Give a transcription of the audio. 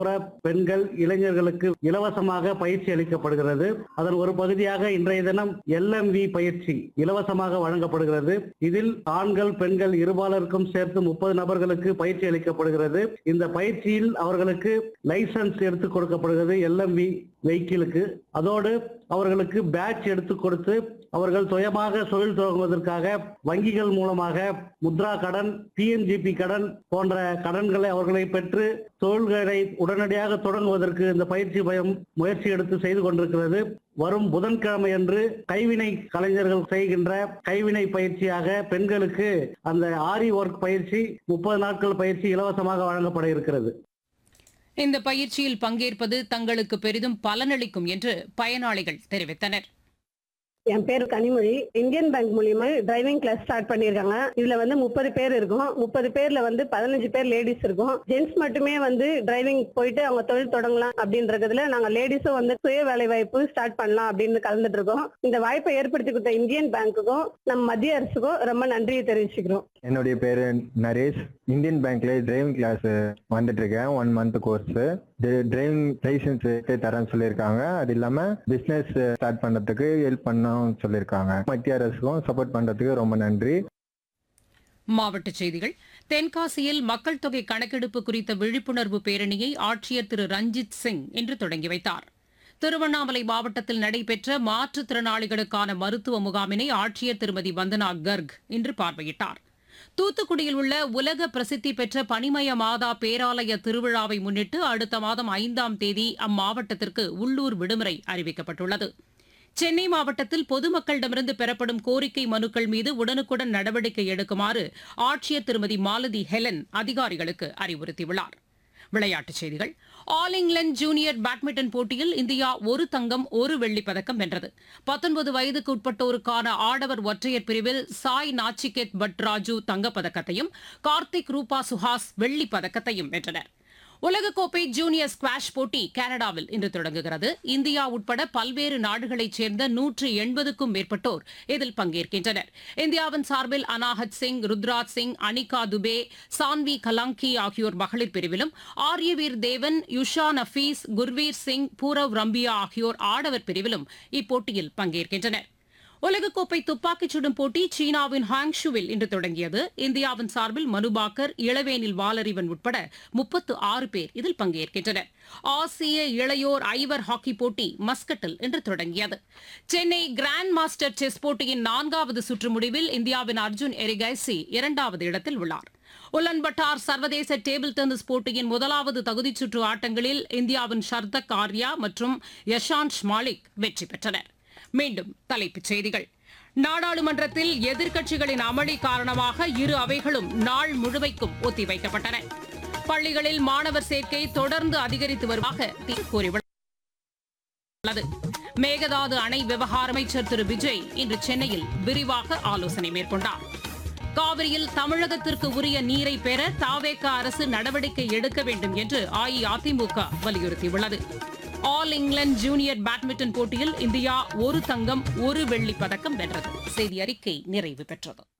பெண்கள் இளைஞர்களுக்கு இலவசமாக பயிற்சி அளிக்கப்படுகிறது அதன் ஒரு பகுதியாக இன்றைய தினம் எல்எம்வி பயிற்சி இலவசமாக வழங்கப்படுகிறது இதில் ஆண்கள் பெண்கள் இருபாலருக்கும் சேர்த்து முப்பது நபர்களுக்கு பயிற்சி அளிக்கப்படுகிறது இந்த பயிற்சியில் அவர்களுக்கு லைசன்ஸ் எடுத்து கொடுக்கப்படுகிறது எல்எம்வி வெஹிக்கிளுக்கு அதோடு அவர்களுக்கு பேட்ச் எடுத்து கொடுத்து அவர்கள் சுயமாக தொழில் தொடங்குவதற்காக வங்கிகள் மூலமாக முத்ரா கடன் பிஎன்ஜிபி கடன் போன்ற கடன்களை அவர்களை பெற்று தொழில்களை உடனடியாக தொடங்குவதற்கு இந்த பயிற்சி பயம் முயற்சி எடுத்து செய்து கொண்டிருக்கிறது வரும் புதன்கிழமை அன்று கைவினை கலைஞர்கள் செய்கின்ற கைவினை பயிற்சியாக பெண்களுக்கு அந்த ஆரி ஒர்க் பயிற்சி முப்பது நாட்கள் பயிற்சி இலவசமாக வழங்கப்பட இருக்கிறது இந்த பயிற்சியில் பங்கேற்பது தங்களுக்கு பெரிதும் பலனளிக்கும் என்று பயனாளிகள் தெரிவித்தனர் என் பேர் கனிமொழி இந்தியன் பேங்க் மூலியமா டிரைவிங் கிளாஸ் ஸ்டார்ட் பண்ணிருக்காங்க இதுல வந்து முப்பது பேர் இருக்கும் முப்பது பேர்ல வந்து பதினஞ்சு பேர் லேடிஸ் இருக்கும் ஜென்ட்ஸ் மட்டுமே வந்து டிரைவிங் போயிட்டு அவங்க தொழில் தொடங்கலாம் அப்படின்றதுல நாங்க லேடிஸும் வந்து சுய வேலை வாய்ப்பு ஸ்டார்ட் பண்ணலாம் அப்படின்னு கலந்துட்டு இருக்கோம் இந்த வாய்ப்பை ஏற்படுத்தி கொடுத்த இந்தியன் பேங்க்குக்கும் நம்ம மத்திய அரசுக்கும் ரொம்ப நன்றியை தெரிவிச்சுக்கிறோம் என்னுடைய பேரு நரேஷ் இந்தியன் பேங்க்ல டிரைவிங் கிளாஸ் வந்துட்டு இருக்கேன் one month course driving licence தரேன்னு சொல்லியிருக்காங்க அது இல்லாம பிசினஸ் ஸ்டார்ட் பண்றதுக்கு ஹெல்ப் பண்ண சொல்லியிருக்காங்க மத்திய அரசுக்கும் சப்போர்ட் பண்றதுக்கு ரொம்ப நன்றி மாவட்டச் செய்திகள் தென்காசியில் மக்கள் தொகை கணக்கெடுப்பு குறித்த விழிப்புணர்வு பேரணியை ஆட்சியர் திரு ரஞ்சித் சிங் இன்று தொடங்கி வைத்தார் திருவண்ணாமலை மாவட்டத்தில் நடைபெற்ற மாற்றுத்திறனாளிகளுக்கான மருத்துவ முகாமினை ஆட்சியர் திருமதி வந்தனா கர்க் இன்று பார்வையிட்டார் தூத்துக்குடியில் உள்ள உலக பிரசித்தி பெற்ற பனிமய மாதா பேராலய திருவிழாவை முன்னிட்டு அடுத்த மாதம் ஐந்தாம் தேதி அம்மாவட்டத்திற்கு உள்ளூர் விடுமுறை அறிவிக்கப்பட்டுள்ளது சென்னை மாவட்டத்தில் பொதுமக்களிடமிருந்து பெறப்படும் கோரிக்கை மனுக்கள் மீது உடனுக்குடன் நடவடிக்கை எடுக்குமாறு ஆட்சியர் திருமதி மாலதி ஹெலன் அதிகாரிகளுக்கு அறிவுறுத்தியுள்ளார் விளையாட்டுச் செய்திகள் ஆல் இங்கிலாந்து ஜூனியர் பேட்மிண்டன் போட்டியில் இந்தியா ஒரு தங்கம் ஒரு வெள்ளிப் பதக்கம் வென்றது பத்தொன்பது வயதுக்கு உட்பட்டோருக்கான ஆடவர் ஒற்றையர் பிரிவில் சாய் நாச்சிகேத் பட்ராஜு தங்கப்பதக்கத்தையும் கார்த்திக் ரூபா சுஹாஸ் வெள்ளிப் பதக்கத்தையும் வென்றனர் உலகக்கோப்பை ஜூனியர் ஸ்குவாஷ் போட்டி கனடாவில் இன்று தொடங்குகிறது இந்தியா உட்பட பல்வேறு நாடுகளைச் சேர்ந்த நூற்று எண்பதுக்கும் மேற்பட்டோர் இதில் பங்கேற்கின்றனர் இந்தியாவின் சார்பில் அனாஹத் சிங் ருத்ராஜ் சிங் அனிகா துபே சான்வி கலாங்கி ஆகியோர் மகளிர் பிரிவிலும் ஆரியவீர் தேவன் யுஷா நஃபீஸ் குர்வீர் சிங் பூரவ் ரம்பியா ஆகியோர் ஆடவர் பிரிவிலும் இப்போட்டியில் பங்கேற்கின்றனர் உலகக்கோப்பை துப்பாக்கிச் சுடும் போட்டி சீனாவின் ஹாங்ஷுவில் இன்று தொடங்கியது இந்தியாவின் சார்பில் மனுபாக்கர் இளவேனில் வாலறிவன் உட்பட முப்பத்து ஆறு பேர் இதில் பங்கேற்கின்றனர் ஆசிய இளையோர் ஐவர் ஹாக்கி போட்டி மஸ்கட்டில் இன்று தொடங்கியது சென்னை கிராண்ட் மாஸ்டர் செஸ் போட்டியின் நான்காவது சுற்று முடிவில் இந்தியாவின் அர்ஜுன் எரிகைசி இரண்டாவது இடத்தில் உள்ளார் உலன்பட்டார் சர்வதேச டேபிள் டென்னிஸ் போட்டியின் முதலாவது தகுதிச் சுற்று ஆட்டங்களில் இந்தியாவின் ஷர்தக் ஆர்யா மற்றும் யஷாந்த் மாலிக் வெற்றி பெற்றனர் மீண்டும் தலைப்புச் செய்திகள் நாடாளுமன்றத்தில் எதிர்க்கட்சிகளின் அமளி காரணமாக இரு அவைகளும் நாள் முழுமைக்கும் ஒத்திவைக்கப்பட்டன பள்ளிகளில் மாணவர் சேர்க்கை தொடர்ந்து அதிகரித்து வருவதாக கூறியுள்ளது மேகதாது அணை விவகார அமைச்சர் திரு விஜய் இன்று சென்னையில் விரிவாக ஆலோசனை மேற்கொண்டார் காவிரியில் தமிழகத்திற்கு உரிய நீரை பெற தாவேக அரசு நடவடிக்கை எடுக்க வேண்டும் என்று அஇஅதிமுக வலியுறுத்தியுள்ளது ஆல் இங்கிலாந்து ஜூனியர் பேட்மிண்டன் போட்டியில் இந்தியா ஒரு தங்கம் ஒரு வெள்ளிப் பதக்கம் வென்றது செய்தி அறிக்கை நிறைவு பெற்றது